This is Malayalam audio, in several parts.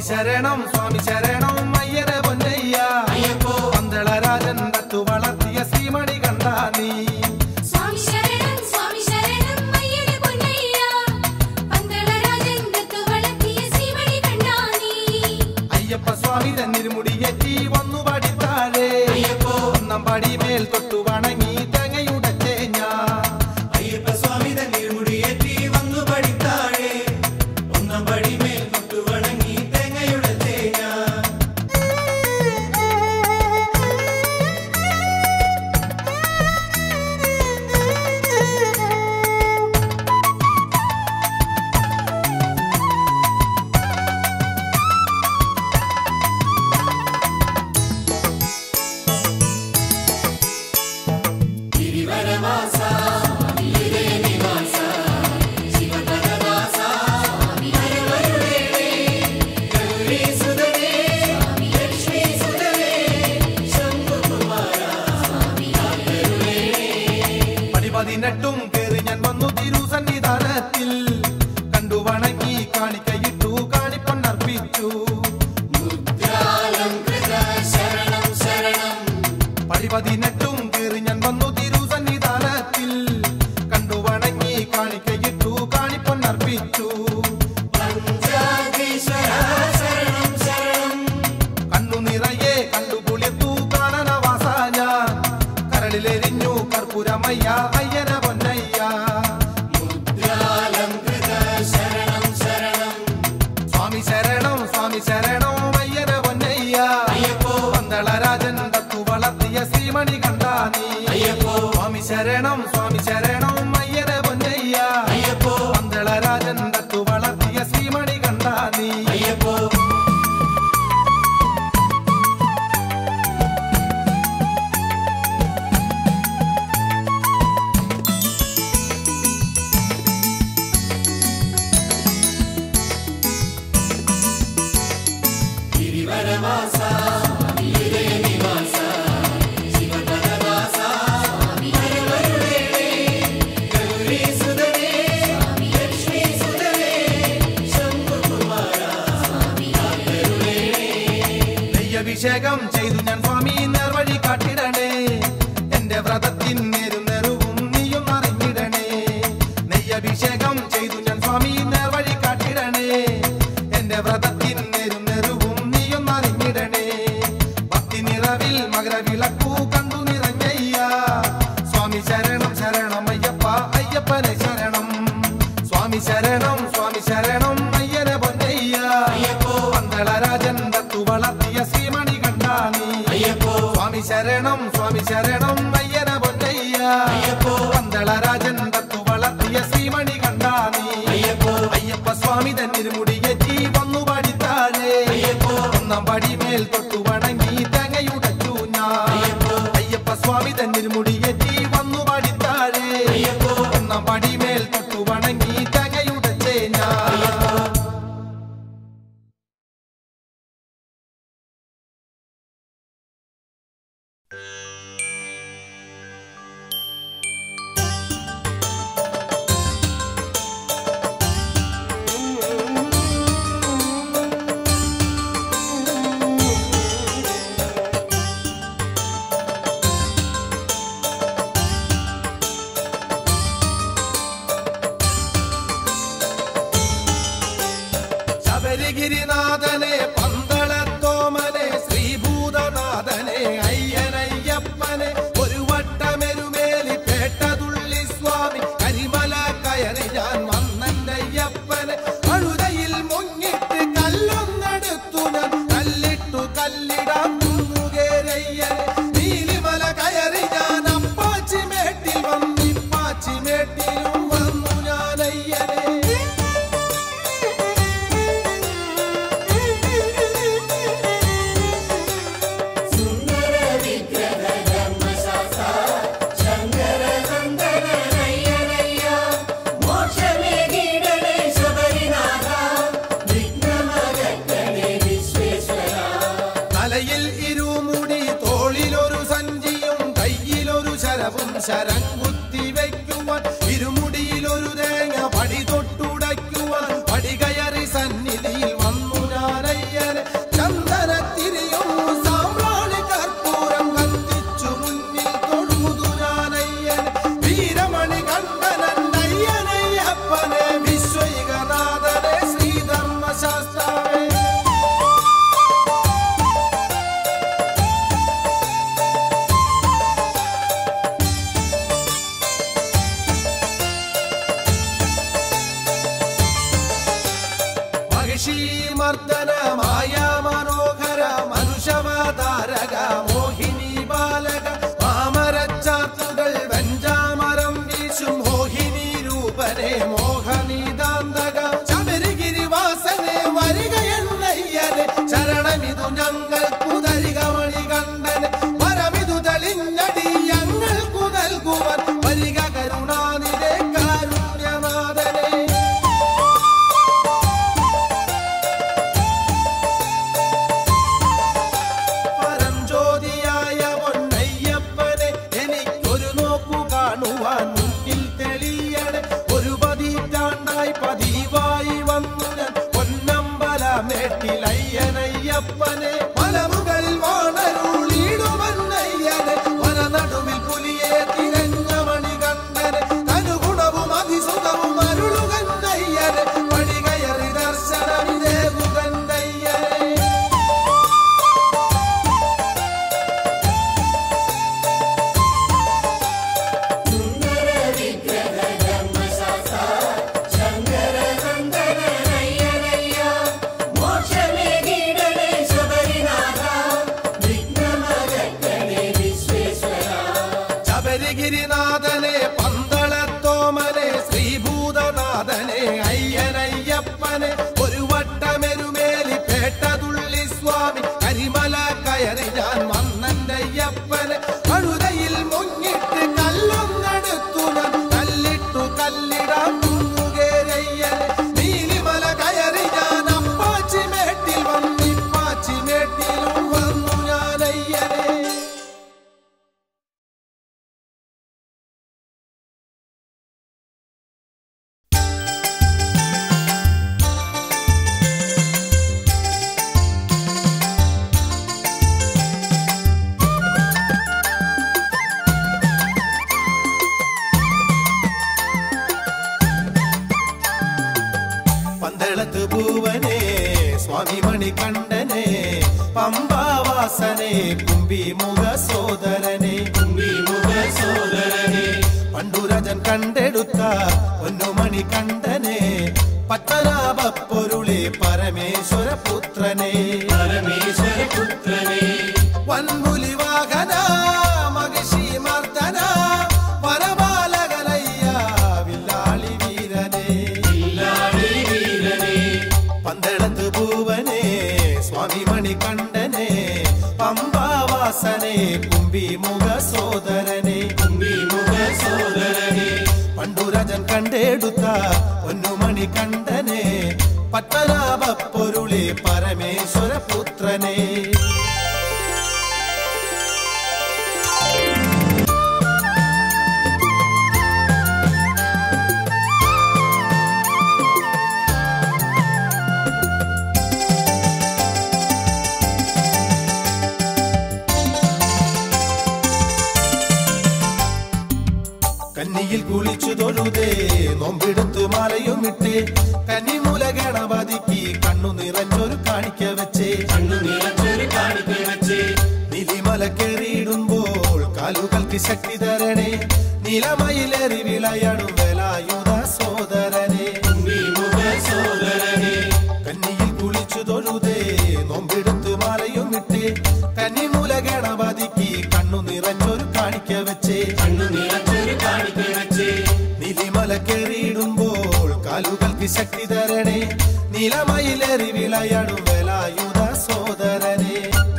ശരണം സ്വാമി ശരണം അയ്യന പൊന്നയ്യ പന്തളരാജൻ തത്തു വളർത്തിയ ശ്രീമണി കണ്ട നീ സ്വാമി ശരണം സ്വാമി ശരണം അയ്യനെ പൊന്നയ്യ പന്തളരാജൻ ദത്തു വളർത്തിയ ശ്രീമണി കണ്ടാനീ അയ്യപ്പ സ്വാമി തന്നിരുമുടിയേറ്റി വന്നു പടിത്താഴെ ഒന്നാം പടിമേൽ തൊട്ടു വണങ്ങി തേങ്ങയുടച്ചേ ഞാൻ അയ്യപ്പസ്വാമി തന്നിരുമുടിയേറ്റി വന്നു പടിത്താഴെ ഒന്നാം പടിമേൽ തൊട്ടു വണങ്ങി തേങ്ങയുടെ തേങ്ങ പടി പതിനെട്ടും കേറി ഞാൻ വന്നു തിരുസന്നിധാനത്തിൽ കണ്ടു വണങ്ങി കാണിക്കയിട്ടു കാണിപ്പണ്ണർപ്പിച്ചു ശരണം ശരണം പടി പതിനെട്ടും കേറി ഞാൻ വന്നു തിരുസന്നിധാനത്തിൽ കണ്ടു വണങ്ങി കാണിക്കയിട്ടു കാണിപ്പണ്ണർപ്പിച്ചു പഞ്ചാധീശ്വര ശരണം ശരണം കണ്ണു നിറയെ കണ്ടു കുളിർത്തു കാണനവാസ ഞാൻ കരളിലെരിഞ്ഞു കർപ്പൂരമയ്യ അയ്യന പൊന്നയ്യ മുദ്രാലംകൃത ശരണം ശരണം സ്വാമി ശരണം സ്വാമി ശരണം അയ്യന പൊന്നയ്യ അയ്യപ്പോ പന്തളരാജൻ തത്തു വളർത്തിയ ശ്രീമണി കണ്ട നീ അയ്യപ്പോ സ്വാമി ശരണം സ്വാമി ശരണം അയ്യന പൊന്നയ്യ അയ്യപ്പോ പന്തളരാജൻ തത്തു വളർത്തിയ ശ്രീമണി കണ്ട നീ അയ്യപ്പോ ഗിരിവരവാസ ഹൃദയനിവാസ ശിവപദവാസ ഹരവരുളേ ഗൗരീസുതനേ ലക്ഷ്മീസുതനേ ശംഭുകുമാര നെയ്യഭിഷേകം ചെയ്തു ഞാൻ സ്വാമി നേർവഴി കാട്ടിടണേ എന്റെ വ്രതത്തിൻ നേരും നെറുവും നീയും അറിഞ്ഞിടണേ നെയ്യഭിഷേകം ചെയ്തു ഞാൻ സ്വാമി നേർവഴി കാട്ടിടണേ എന്റെ വ്രതത്തിൻ നേരും നെറുവും നീയും അറിഞ്ഞിടണേ ഭക്തി നിറവിൽ മകരവിളക്കു കണ്ടു നിറഞ്ഞയ്യ സ്വാമി ശരണം ശരണം അയ്യപ്പ അയ്യപ്പനെ ശരണം സ്വാമി ശരണം സ്വാമി ശരണം അയ്യന പൊന്നയ്യ അയ്യപ്പോ പന്തളരാജൻ തത്തു വളർത്തിയ ശ്രീമണി കണ്ട നീ അയ്യപ്പോ സ്വാമി ശരണം സ്വാമി ശരണം അയ്യന പൊന്നയ്യ അയ്യപ്പോ പന്തളരാജൻ തത്തു വളർത്തിയ ശ്രീമണി കണ്ട നീ അയ്യപ്പോ അയ്യപ്പ സ്വാമി തന്നിരുമുടിയേറ്റി വന്നു പടിത്താഴെ അയ്യപ്പോ ഒന്നാം പടിമേൽ തൊട്ടു വണങ്ങി തേങ്ങയുടച്ചു ഞാൻ അയ്യപ്പോ അയ്യപ്പ സ്വാമി തന്നിരുമുടിയേറ്റി വന്നു പടിത്താഴെ അയ്യപ്പോ ഒന്നാം പടിമേൽ തൊട്ടു വണങ്ങി തേങ്ങയുടച്ചേ ഞാൻ ശബരിഗിരിനാഥനെ പന്തളത്തോമനെ ശ്രീഭൂതനാഥനെ അയ്യനയ്യപ്പനെ ഒരു വട്ടമെരുമേലി പേട്ടതുള്ളി സ്വാമി കരിമല കയറി ഞാൻ വന്നയ്യപ്പനെ അഴുതയിൽ മുങ്ങിട്ട് കല്ലൊന്നെടുത്തു ഞാൻ കല്ലിട്ടു കല്ലിടാൻ കുന്നുകേരയ്യനെ നീലിമല കയറി ഞാൻ അപ്പാച്ചി മേട്ടിൽ വന്നിപ്പാച്ചി മേട്ടിലും വന്നു ഞാൻ അയ്യനെ സുന്ദര വിഗ്രഹ ധർമ്മശാസ്ത്ര ശങ്കര നന്ദന നയ്യനയ്യ മോക്ഷമേകീടണേ ശബരിനാഥ വിഘ്നമകറ്റണേ വിശ്വേശ്വര തലയിൽ ഇരുമുടി തോളിലൊരു സഞ്ചിയും കയ്യിലൊരു ശരവും ശരം കുത്തി വയ്ക്കുവാൻ ഇരുമുടിയിലൊരു തേങ്ങ പടി തൊട്ടുടയ്ക്കുവാൻ പടി കയറി സന്നിധിയിൽ വന്നു ഞാനയ്യ മഹിഷി മർദ്ദനമായ മനോഹര മനുഷ്യവതാരക മോഹിനി ബാലക മാമരച്ചാത്തുകൾ വെഞ്ചാമരം വീശും മോഹിനി രൂപനെ മോഹനിതാന്തക ശബരിഗിരിവാസനെ വരിക എന്നയ്യനെ ശരണമിതു ഞങ്ങൾക്കു തരിക മണികണ്ഠന് വരമിതു തെളിഞ്ഞടി ഞങ്ങൾക്കു നൽകുവൻ വരിക കരുണാനിധേ കാരുണ്യനാഥനെ പരഞ്ചോതിയായ പൊന്നയ്യപ്പനെ എനിക്കൊരു നോക്കു കാണുവാൻ മുന്നിൽ തെളിയണെ ഒരു പതിറ്റാണ്ടായി പതിവായി വന്നു ഞാൻ പൊന്നമ്പലമേട്ടിലയ്യനയ്യപ്പനെ മലമുകളിൽ വാണരുളിടുമന്നയ്യനെ വനനടുവിൽ പുലിയെ തിരഞ്ഞ മണികണ്ഠനെ തനുഗുണവും അതിസുഖവും അരുളുകന്നയ്യനെ പടികയറി ദർശനമിതേകുകന്നയ്യനെ സുന്ദര വിഗ്രഹ ധർമ്മശാസ്ത്ര ശങ്കര നന്ദനയ്യനയ്യ മോക്ഷമേകീടണേ ശബരിനാഥ വിഘ്നമകറ്റണേ വിശ്വേശ്വര ശബരിഗിരിനാഥനെ പന്തളത്തോമനെ ശ്രീഭൂതനാഥനെ അയ്യനയ്യപ്പനെ ഒരു വട്ടമെരുമേലി പേട്ടതുള്ളി സ്വാമി കരിമല കയറി ഞാൻ വന്നയ്യപ്പനെ കഴുതയിൽ മുങ്ങിട്ട് കല്ലൊന്നെടുത്തു ഞാൻ കല്ലിട്ടു കല്ലിടാൻ കുന്നുകേരയ്യനെ നീലിമല കയറി ഞാൻ അപ്പാച്ചിമേട്ടിൽ വന്നിപ്പാച്ചിമേട്ടിലും വന്നു ഞാനയ്യനെ പന്തളത്ത് പൂവനെ സ്വാമി മണികണ്ഠനെ പമ്പാവാസനെ കുംഭിമുഖ സോദരനെ കുംഭിമുഖ സോദരനെ പണ്ടുരജൻ കണ്ടെടുത്ത പൊന്നുമണി കണ്ഠനെ പത്മനാഭപ്പൊരുളെ പരമേശ്വര പുത്രനെ പരമേശ്വര പുത്രനെ വൻപുലി വാഹന മഹിഷി മർദ്ദന വനപാലകനയ്യ വില്ലാളി വീരനെ ഇല്ലാളി വീരനെ പന്തളത്ത് പൂവനെ സ്വാമി മണികണ്ഠനെ പമ്പാവാസനെ കുംഭിമുഖ സോദരനെ കുംഭിമുഖ സോദരനെ പണ്ടുരജൻ കണ്ടെടുത്ത പൊന്നുമണി കണ്ഠനെ പത്മനാഭപ്പൊരുളെ പരമേശ്വര പുത്രനെ കന്നിയിൽ കുളിച്ചു തൊഴുതേ നോമ്പെടുത്തു മാലയും ഇട്ടേ കന്നിമൂല ഗണപതിക്ക് കണ്ണു നിറഞ്ഞൊരു കാണിക്ക വെച്ചേ കണ്ണു നിറച്ചൊരു കാണിക്ക വെച്ച് നിലിമല കയറിയിടുമ്പോൾ കാലുകൾക്ക് ശക്തി തരണേ നിലമയിലേറി വിളയാടും വേലായുധ സോദരനെ കുംഭിമുഖ സോദരനെ കന്നിയിൽ കുളിച്ചു തൊഴുതേ നോമ്പെടുത്തു മാലയും ഇട്ടേ കന്നിമൂല ഗണപതിക്ക് കണ്ണു നിറഞ്ഞൊരു കാണിക്ക വെച്ചേ കണ്ണു നിറച്ചൊരു കാണിക്ക വെച്ച് നിലിമല കയറിയിടുമ്പോൾ കാലുകൾക്ക് ശക്തി തരണേ നിലമയിലേറി വിളയാടും വേലായുധ സോദരനെ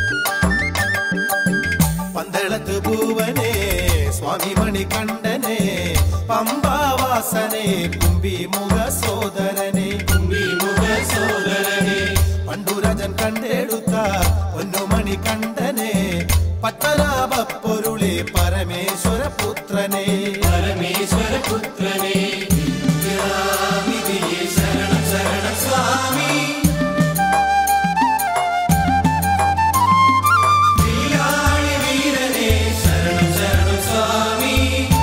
പന്തളത്ത് പൂവനെ സ്വാമി മണികണ്ഠനെ പമ്പാവാസനെ കുംഭിമുഖ സോദരനെ കുംഭിമുഖ സോദരനെ പണ്ടുരജൻ കണ്ടെടുത്ത പൊന്നുമണി കണ്ഠനെ പത്മനാഭപ്പൊരുളെ പരമേശ്വര പുത്രനെ പരമേശ്വര പുത്രനെ വിദ്യാനിധിയെ ശരണം ശരണം സ്വാമി വില്ലാളി വീരനെ ശരണം ശരണം സ്വാമി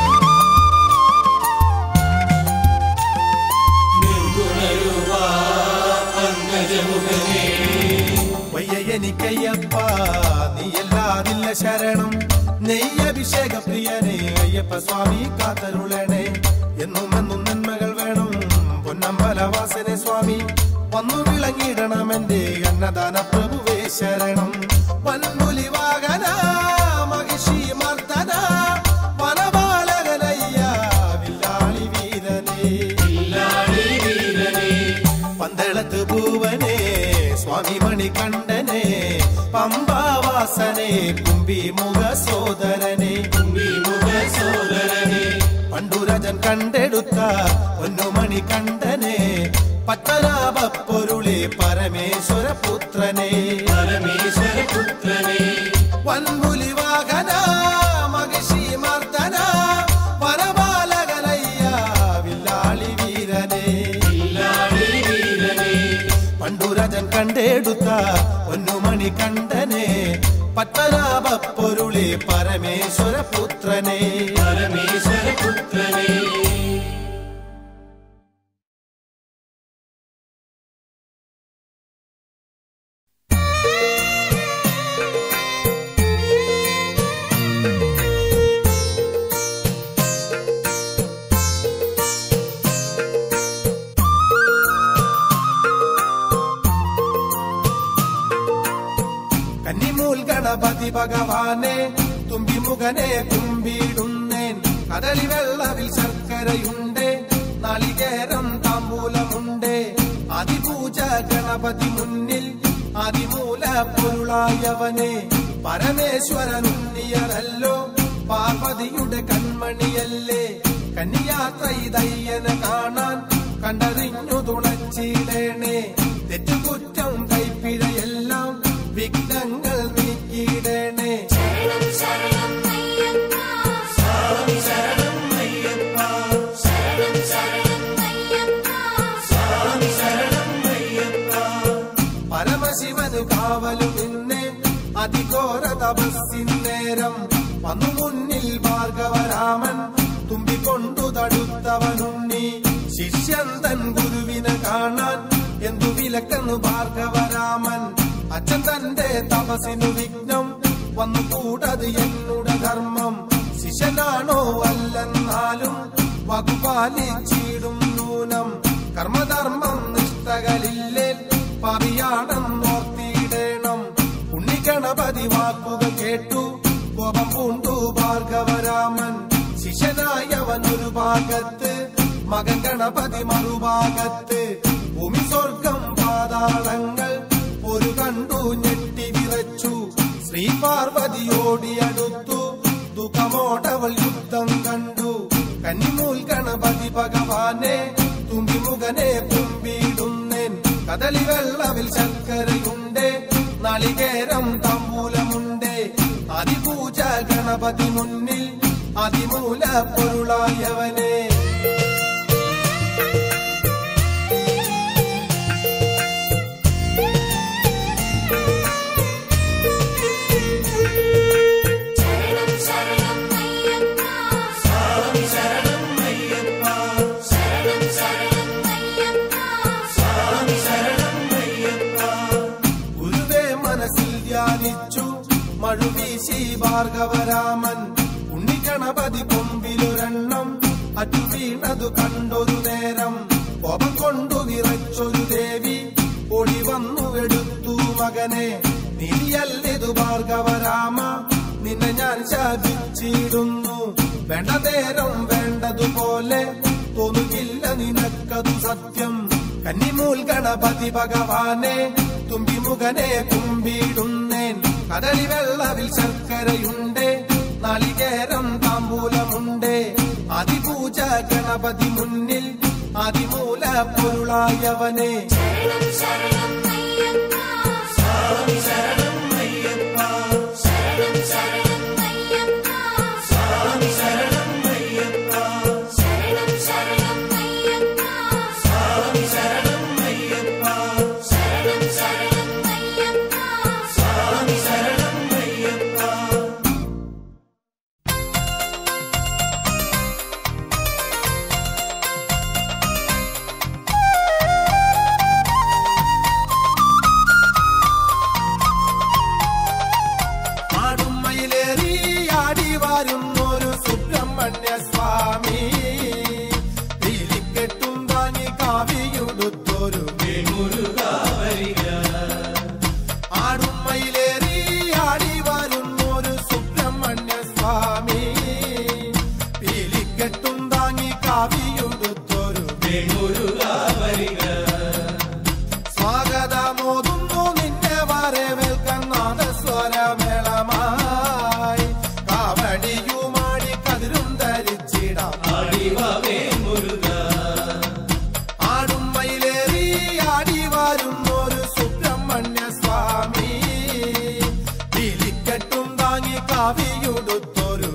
നിർഗുണരൂപാ പങ്കജമുഖനേ വയ്യനിക്കയ്യപ്പ നീയല്ലാതില്ല ശരണം നെയ്യഭിഷേക പ്രിയനെ അയ്യപ്പ സ്വാമി കാത്തരുളണേ എന്നും എന്നും നന്മകൾ വേണം പൊന്നമ്പലവാസനെ സ്വാമി വന്നു വിളങ്ങിടണമെന്റെ അന്നദാന പ്രഭുവേ ശരണം വൻപുലി വാഹന മഹിഷി മർദ്ദന വനപാലകനയ്യ വില്ലാളി വീരനേ വില്ലാളി വീരനേ പന്തളത്ത് പൂവനെ സ്വാമി മണികണ്ഠനെ പമ്പാവാസനെ കുംഭിമുഖ സോദരനെ കുംഭിമുഖ സോദരനേ പണ്ടുരജൻ കണ്ടെടുത്ത പൊന്നുമണി കണ്ഠനെ പത്മനാഭപ്പൊരുളെ പരമേശ്വര പുത്രനെ പരമേശ്വര പുത്രനേ വൻപുലി വാഹന മഹിഷി മർദ്ദന വനപാലകനയ്യ വില്ലാളി വീരനെ വില്ലാളി വീരനേ പണ്ടുരജൻ കണ്ടെടുത്ത പൊന്നുമണി കണ്ഠനെ പത്മനാഭപ്പൊരുളെ പരമേശ്വര പുത്രനെ പരമേശ്വര പുത്രനേ കന്നിമൂൽ ഗണപതി ഭഗവാനെ തുമ്പിമുഖനെ കുമ്പിടുന്നേൻ കദളി വെള്ളവിൽ ശർക്കരയുണ്ട് നാളികേരം താമ്പൂലമുണ്ട് അതിപൂജ ഗണപതി മുന്നിൽ അതിമൂല പൊരുളായവനെ പരമേശ്വരനുണ്ണിയനല്ലോ പാർവതിയുടെ കൺമണിയല്ലേ കന്യാത്ര ഇതയ്യനെ കാണാൻ കണ്ടറിഞ്ഞു തുണച്ചിടേണേ തെറ്റുകുറ്റം കൈപ്പിഴയെല്ലാം വിഘ്നങ്ങൾ നീക്കിയിടേണേ ശരണം ശരണം അയ്യപ്പ സ്വാമി ശരണം അയ്യപ്പ ശരണം ശരണം അയ്യപ്പ സ്വാമി ശരണം അയ്യപ്പ പരമശിവന് കാവലു നിന്നെ അതിഘോര തപസ്സിന്നേരം വന്നു മുന്നിൽ ഭാർഗവരാമൻ തുമ്പിക്കൊണ്ടു തടുത്തവനുണ്ണി ശിഷ്യൻ തൻ ഗുരുവിനെ കാണാൻ എന്തു വിലക്കെന്നു ഭാർഗവരാമൻ അച്ഛൻ തന്റെ തപസ്സിനു വിഘ്നം വന്നു കൂടത് എന്നുടെ ധർമ്മം ശിഷ്യനാണോ അല്ലെന്നാലും വകുപാലിച്ചിടും നൂനം കർമ്മധർമ്മം നിഷ്ഠകളില്ലേ പറയാണെന്നോർത്തിയിടേണം ഉണ്ണിഗണപതി വാക്കുക കേട്ടു കോപം പൂണ്ടു ഭാർഗവരാമൻ ശിഷ്യനായവൻ ഒരു ഭാഗത്ത് മകൻ ഗണപതി മറുഭാഗത്ത് ഭൂമി സ്വർഗം പാതാളങ്ങൾ ഒരു കണ്ടു ഞെട്ടി വിറച്ചു ശ്രീ പാർവതി ഓടിയടുത്തു ദുഃഖമോടവൾ യുദ്ധം കണ്ടു കന്നിമൂൽ ഗണപതി ഭഗവാനെ തുമ്പിമുഖനെ കുമ്പിടുന്നേൻ കദളി വെള്ളവിൽ ശർക്കരയുണ്ട് നാളികേരം താമ്പൂലമുണ്ട് അതിപൂജ ഗണപതി മുന്നിൽ അതിമൂല പൊരുളായവനെ ശരണം ശരണം അയ്യപ്പ സ്വാമി ശരണം അയ്യപ്പ ശരണം ശരണം അയ്യപ്പ സ്വാമി ശരണം അയ്യപ്പ ഗുരുവേ മനസ്സിൽ ധ്യാനിച്ചു മഴുവീശി ഭാർഗവരാമൻ ഉണ്ണിഗണപതി കൊമ്പിലൊരെണ്ണം അറ്റു വീണതു കണ്ടൊരു നേരം കോപം കൊണ്ടു വിറച്ചൊരു ദേവി ഓടി വന്നു എടുത്തു മകനെ നീയല്ലിതു ഭാർഗവരാമ നിന്നെ ഞാൻ ശാപിച്ചിടുന്നു വേണ്ട നേരം വേണ്ടതുപോലെ തോന്നുകില്ല നിനക്കതു സത്യം കന്നിമൂൽ ഗണപതി ഭഗവാനെ തുമ്പിമുഖനെ കുമ്പിടുന്നേൻ കദളി വെള്ളവിൽ ശർക്കരയുണ്ട് നാളികേരം താമ്പൂലമുണ്ട് അതിപൂജ ഗണപതി മുന്നിൽ അതിമൂല പൊരുളായവനെ ശരണം ശരണം അയ്യപ്പ സ്വാമി ശരണം അയ്യപ്പ ശരണം ശരണം അയ്യപ്പ സ്വാമി ശരണം അയ്യപ്പ ശരണം ശരണം അയ്യപ്പ സ്വാമി ശരണം അയ്യപ്പ ശരണം ശരണം അയ്യപ്പ സ്വാമി ശരണം അയ്യപ്പ ശരണം സ്വാഗതമോതുന്നു നിന്നെ വരവേൽക്കാൻ നാദസ്വരമേളമായി കാവടിയുമാടി കതിരും ധരിച്ചിടാം ആടും മയിലേറി ആടി വരുന്നൊരു സുബ്രഹ്മണ്യ സ്വാമി പിലിക്കെട്ടും താങ്ങി കാവിയുടുത്തൊരു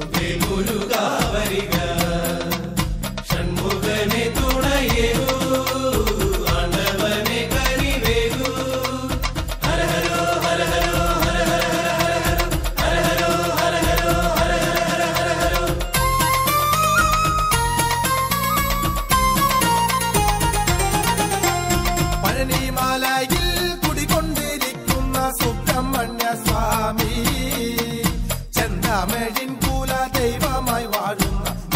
ഷൺമുഖനെ തുണയേകൂ ആണ്ടവനെ കരിവേകൂ ഹര ഹരോ ഹര ഹരോ ഹര ഹര ഹര ഹര ഹരോ ഹര ഹരോ ഹര ഹര ഹര ഹരോ പഴനിമലയിൽ കുടികൊണ്ടിരിക്കുന്ന സുബ്രഹ്മണ്യ സ്വാമി ചെന്തമിഴിൻ കുല ദൈവമായി വാഴുന്ന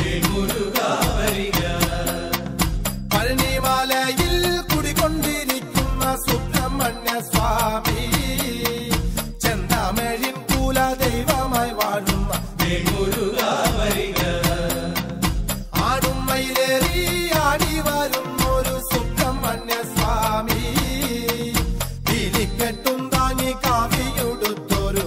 പഴനിമലയിൽ കുടികൊണ്ടിരിക്കുന്ന സുബ്രഹ്മണ്യ സ്വാമി ചെന്തമിഴിൻ കുല ദൈവമായി വാഴുന്ന ആടും മയിലേറി ആടി വരുന്നൊരു സുബ്രഹ്മണ്യ സ്വാമി തിരിക്കെട്ടും താങ്ങി കാവിയുടുത്തൊരു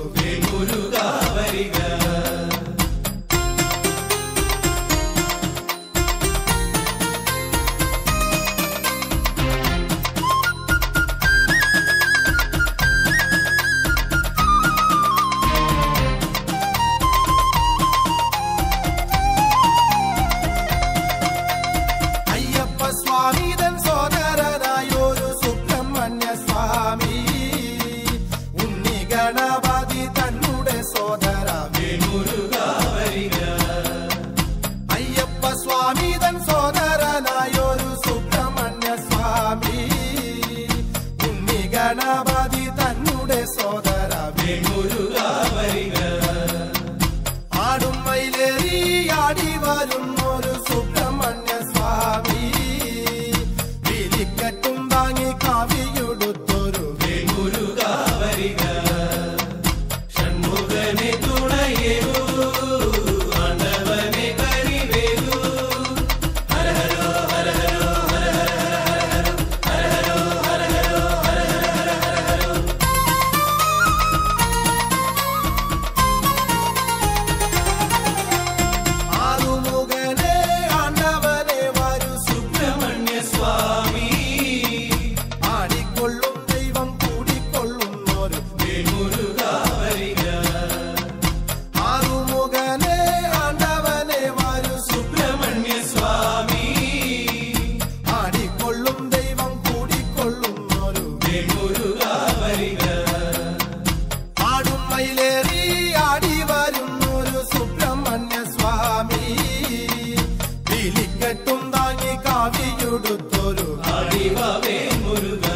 അയ്യപ്പ സ്വാമി തൻ സോദരനായൊരു സുബ്രഹ്മണ്യ സ്വാമി ഉണ്ണി ഗണപതി തന്നുടെ സോദര അയ്യപ്പ സ്വാമി തൻ സോദരനായൊരു സുബ്രഹ്മണ്യ സ്വാമി ഉണ്ണി ഗണപതി തന്നുടെ സോദര ആടും മയിലേറി ആടി വരുന്നൊരു സുബ്രഹ്മണ്യ സ്വാമി വിലിക്കട്ടും താങ്ങി കാവിയുടുത്തൊരു ഷൺമുഖനെ തുണയേകൂ ആണ്ടവനെ കരിവേകൂ ഹര ഹരോ ഹര ഹരോ ഹര ഹര ഹര ഹരോ ഹര ഹരോ ഹര ഹര ഹര ഹരോ ആറുമുഖനെ ആണ്ടവനെ വരു സുബ്രഹ്മണ്യ സ്വാമി ആടിക്കൊള്ളും ദൈവം കൂടിക്കൊള്ളുന്നൊരു ആറുമുഖനെ ആണ്ടവനെ വരു സുബ്രഹ്മണ്യ സ്വാമി ആടിക്കൊള്ളും ദൈവം കൂടിക്കൊള്ളുന്നൊരു ആടും മയിലേറി ആടി വരുന്നൊരു സുബ്രഹ്മണ്യ സ്വാമി വിളിക്കെട്ടും താങ്ങി കാവിയുടുത്തൊരു അടിവവേ മുരുക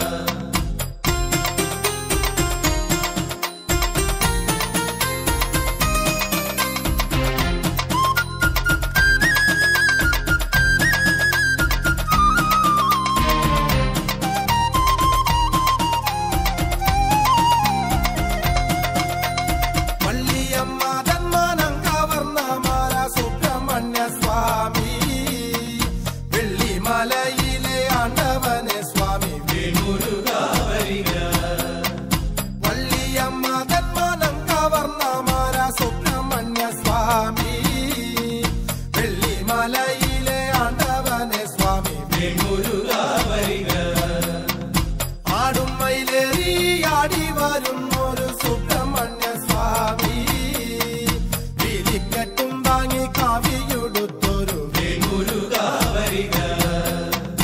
വള്ളിയമ്മ തന്മാനം കവർന്ന മാല സുബ്രഹ്മണ്യ സ്വാമി വെള്ളിമലയിലെ ആണ്ടവനെ സ്വാമി വള്ളിയമ്മ തന്മാനം കവർന്ന മാല സുബ്രഹ്മണ്യ സ്വാമി വെള്ളിമലയിലെ ആണ്ടവനെ സ്വാമി ആടും മയിലേറി ആടി വരുന്നൊരു സുബ്രഹ്മണ്യ സ്വാമി വിലിക്കെട്ടും താങ്ങി കാവിയുടുത്തൊരു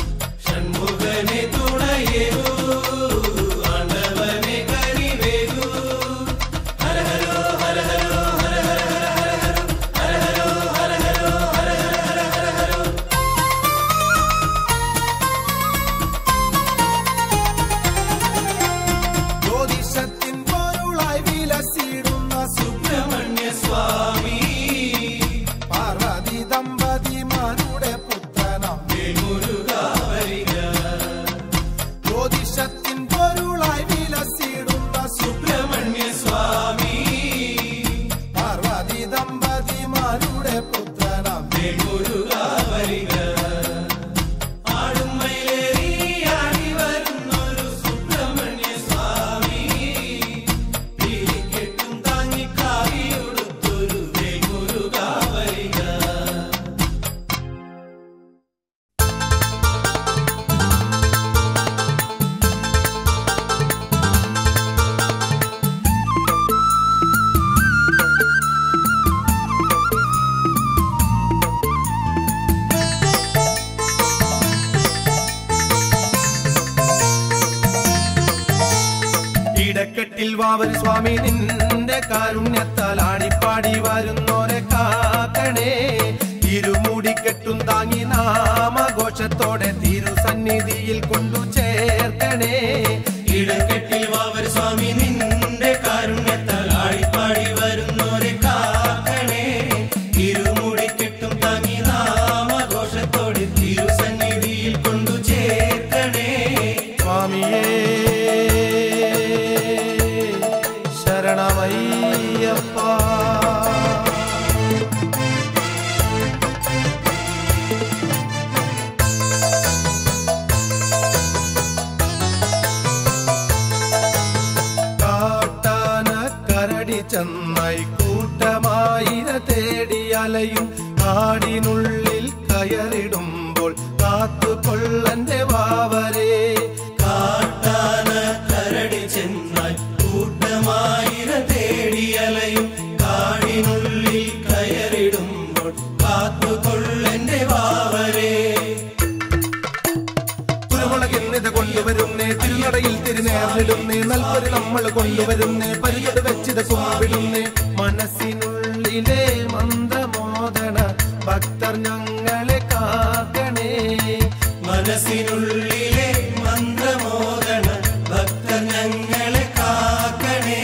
വാവര് സ്വാമി നിന്റെ കാരുണ്യത്താൽ ആടിപ്പാടി വരുന്നോരെ കാക്കണേ ഇരുമുടിക്കെട്ടും താങ്ങി നാമഘോഷത്തോടെ തിരുസന്നിധിയിൽ കൊണ്ടു ചേർക്കണേ ഇടക്കെട്ടിൽ വാവർ സ്വാമി നിന്റെ കാരുണ്യത്താൽ ആടിപ്പാടി വരുന്നോരെ കാക്കണേ ഇരുമുടിക്കെട്ടും താങ്ങി നാമഘോഷത്തോടെ തിരുസന്നിധിയിൽ കൊണ്ടു ചേർക്കണേ സ്വാമിയേ ശരണമയ്യപ്പ കാട്ടാന കരടി ചെന്നായി കൂട്ടമായിര തേടി അലയും കാടിനുള്ളിൽ കയറിടുമ്പോൾ കാത്തുകൊള്ളന്റെ വാവരേ കാട്ടാന കരടി ചെന്നാൽ കൂട്ടമായിര തേടി അലയും കാടിനുള്ളിൽ കയറിടുമ്പോൾ കാത്തുകൊള്ളന്റെ വാവരേ കുരുമുളകിന്നിത് കൊണ്ടുവരുന്നേ തിരുനടയിൽ തിരുനേറിടുന്നേ നൽപൊരു നമ്മൾ കൊണ്ടുവരുന്നേ പരിചട് വെച്ചിത് കുമ്പിടുന്നേ മനസ്സിനുള്ളിലെ മന്ദമോദന ഭക്തർ ഞങ്ങളെ കാക്കണേ മനസ്സിനുള്ളിലെ മന്ത്രമോദന ഭക്തർ ഞങ്ങളെ കാക്കണേ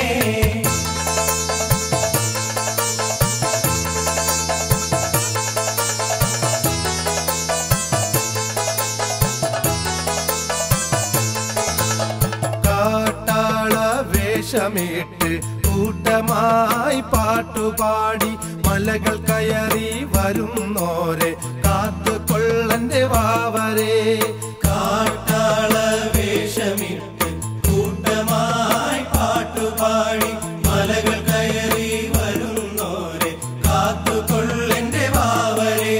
കാട്ടാള വേഷമിട്ട് കൂട്ടമായി പാട്ടുപാടി മലകൾ കയറി വരുന്നോരെ കാത്തുകൊള്ളന്റെ വാവരേ കാട്ടാള വേഷമിട്ട് കൂട്ടമായി പാട്ടുപാടി മലകൾ കയറി വരുന്നോരെ കാത്തുകൊള്ളന്റെ വാവരേ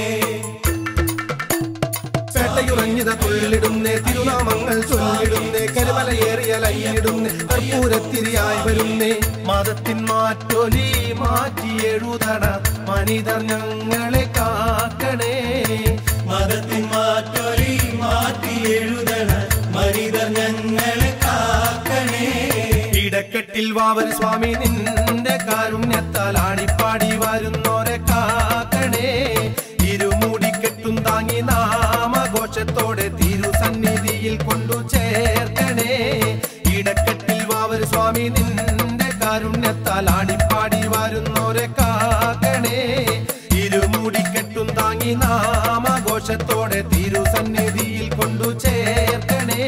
പേട്ടയുറഞ്ഞിത തുള്ളിടുന്നേ തിരുനാമങ്ങൾ ചൊല്ലിടുന്നേ കരുമലയേറിയ ലൈനിടുന്നേ കർപ്പൂരത്തിരിയായി വരുന്നേ മതത്തിൻ മാറ്റൊലി മാറ്റി എഴുതണ മനിതർ ഞങ്ങളെ കാക്കണേ മതത്തിൻ മാറ്റൊരി മാറ്റി എഴുതണ മനിതർ ഞങ്ങളെ കാക്കണേ ഇടക്കെട്ടിൽ വാവര് സ്വാമി നിന്റെ കാരുണ്യത്താൽ ആടിപ്പാടി വരുന്നോരെ കാക്കണേ ഇരുമുടിക്കെട്ടും താങ്ങി നാമഘോഷത്തോടെ തിരുസന്നിധിയിൽ കൊണ്ടു ചേർക്കണേ ഇടക്കെട്ടിൽ വാവര് സ്വാമി നിന്റെ കാരുണ്യത്താൽ ആടിപ്പാടി വരുന്നോരെ കാക്കണേ ഇരുമുടിക്കെട്ടും താങ്ങി നാമഘോഷത്തോടെ തിരുസന്നിധിയിൽ കൊണ്ടു ചേർക്കണേ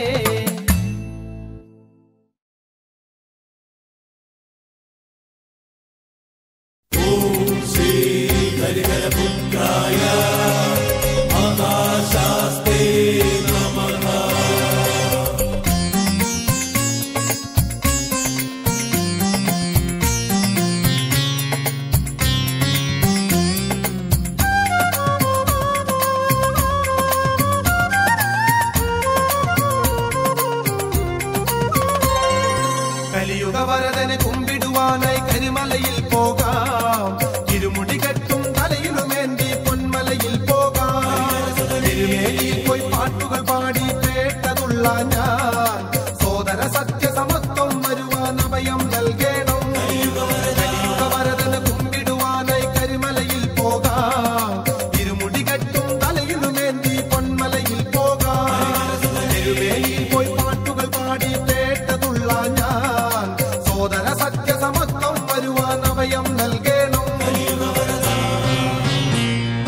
കലിയുഗ വരദനെ കുമ്പിടുവാനായി കരിമലയിൽ പോകാം ഇരുമുടി കെട്ടും തലയിലുമേന്തി പൊന്മലയിൽ പോകാം തിരുമേനിയിൽ പോയി പാട്ടുകൾ പാടി കേട്ടതുള്ള ഞാൻ സോദര സത്യസമത്വം വരുവാൻ അഭയം നൽകണം കലിയുഗ വരദനെ കുമ്പിടുവാനായി കരിമലയിൽ പോകാം ഇരുമുടി കെട്ടും തലയിലുമേന്തി പൊന്മലയിൽ പോകാം തിരുമേനിയിൽ പോയി പാട്ടുകൾ പാടി കേട്ടതുള്ള ഞാൻ സോദര സത്യസമത്വം വരുവാൻ അഭയം നൽകണം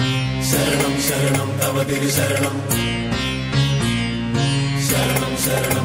ശരണം ശരണം തവ തിരു ശരണം ശരണം ശരണം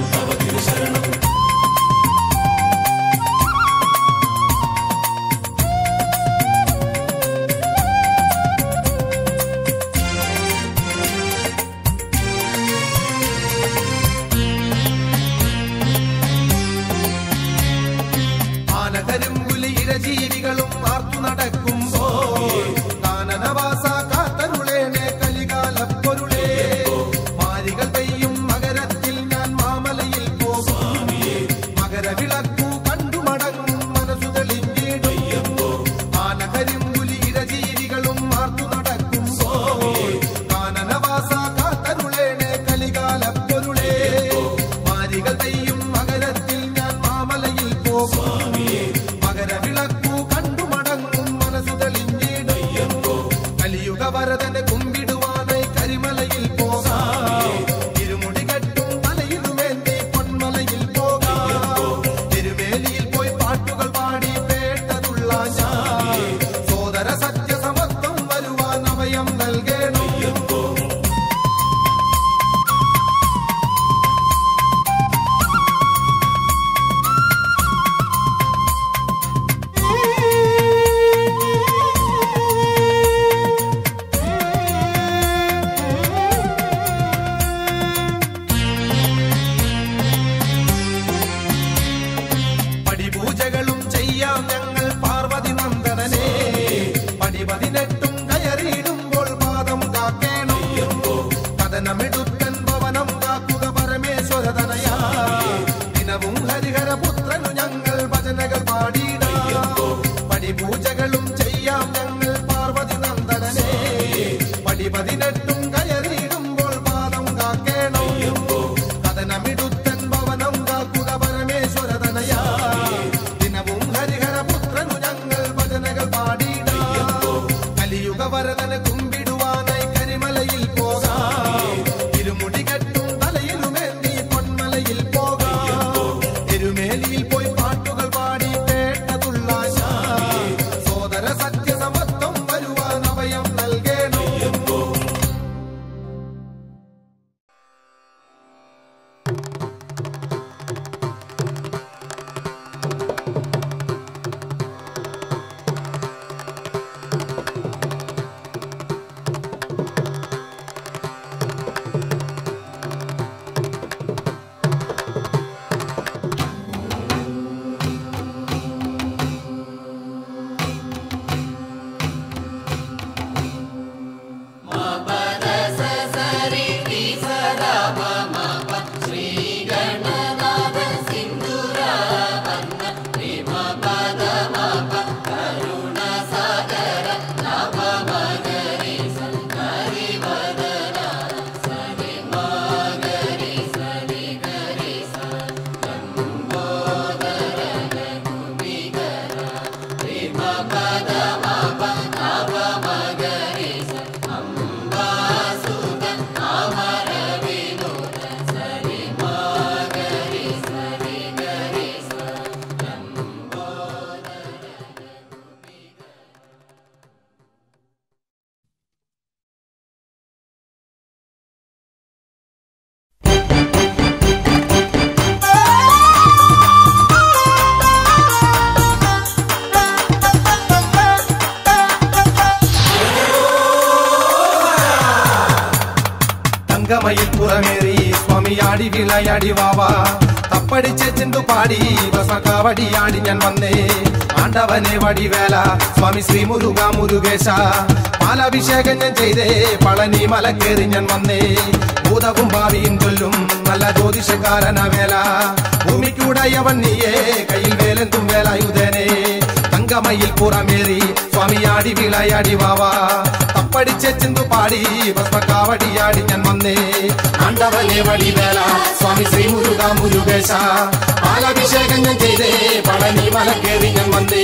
പുറമേറി സ്വാമിയാടി വിളയാടി വാവാ തപ്പടിച്ച് ചിന്തു പാടി കാവടിയാടി ഞാൻ വന്നേ ആണ്ടവനെ വടിവേല സ്വാമി ശ്രീ മുരുക മുരുകേശ പാലാഭിഷേകം ഞാൻ ചെയ്തേ പളനി മലക്കേറി ഞാൻ വന്നേ ഭൂതവും ഭാവിയും കൊല്ലും നല്ല ജ്യോതിഷക്കാരന വേല ഭൂമിക്കുടയവൻ നീയേ കയ്യിൽ വേലെന്തും വേലായുധനെ തങ്കമയിൽ പുറമേറി സ്വാമിയാടി വിളയാടി വാവാ തപ്പടിച്ച് ചിന്തു പാടി ഭസ്മക്കാവടിയാടി ഞാൻ വന്നേ ആണ്ടവനെ വടിവേല സ്വാമി ശ്രീ മുരുക മുരുകേശ പാലാഭിഷേകം ഞാൻ ചെയ്തേ പളനി മലക്കേറി ഞാൻ വന്നേ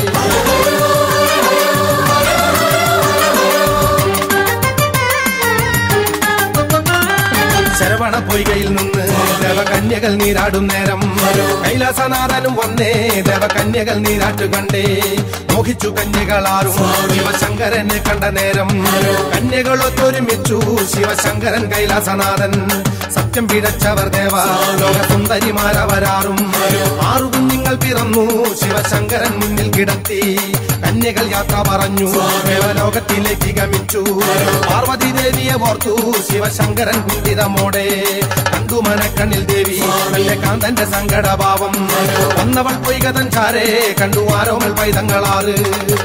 ശരവണ പൊയ്കയിൽ നിന്ന് ദേവകന്യകൾ നീരാടും നേരം കൈലാസനാഥനും വന്നേ ദേവകന്യകൾ നീരാട്ടു കണ്ടേ മോഹിച്ചു കന്യകളാറും ശിവശങ്കരനെ കണ്ട നേരം കന്യകളൊത്തൊരുമിച്ചു ശിവശങ്കരൻ കൈലാസനാഥൻ സത്യം പിഴച്ചവർ ദേവ ലോകസുന്ദരിമാരവരാറും ആറു കുഞ്ഞുങ്ങൾ പിറന്നു ശിവശങ്കരൻ മുന്നിൽ കിടത്തി കന്യകൾ യാത്ര പറഞ്ഞു ദേവലോകത്തിലേക്ക് ഗമിച്ചു പാർവതി ദേവിയെ ഓർത്തു ശിവശങ്കരൻ കുന്തിതമോടെ കണ്ടു മനക്കണ്ണിൽ ദേവി നല്ല കാന്തന്റെ സങ്കടഭാവം വന്നവൾ പൊയ്കതൻ ചാരേ കണ്ടു ആരോമൽ പൈതങ്ങളാറ്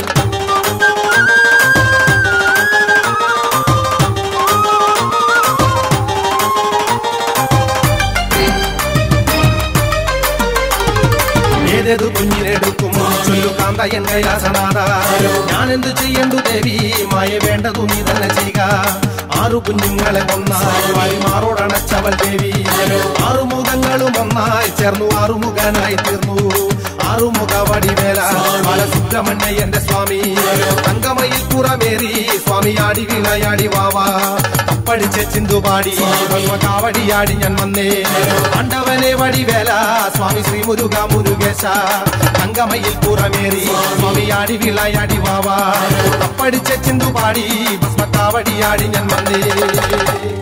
ഏതേതു കുഞ്ഞിനെടുക്കും ചൊല്ലു കാന്തയൻ കൈലാസനാഥ ഞാൻ എന്ത് ചെയ്യണ്ടു ദേവി മായ വേണ്ടതു നീ തന്നെ ചെയ്യുക ആറു കുഞ്ഞുങ്ങളെ ഒന്നായി വാരിമാറോടണച്ചവൾ ദേവി ആറുമുഖങ്ങളും ഒന്നായി ചേർന്നു ആറുമുഖനായി തീർന്നു ആറുമുഖ വടിവേല ബാലസുബ്രഹ്മണ്യന്റെ സ്വാമി തങ്കമയിൽ പുറമേറി സ്വാമിയാടി വിളയാടി വാവാ തപ്പടിച്ച് ചിന്തുപാടി കാവടിയാടി ഞാൻ വന്നേ ആണ്ടവനെ വടിവേല സ്വാമി ശ്രീ മുരുക മുരുകേശ തങ്കമയിൽ പുറമേറി സ്വാമിയാടി വിളയാടി വാവാ തപ്പടിച്ച് ചിന്തുപാടി ഭസ്മക്കാവടിയാടി ഞാൻ വന്നേ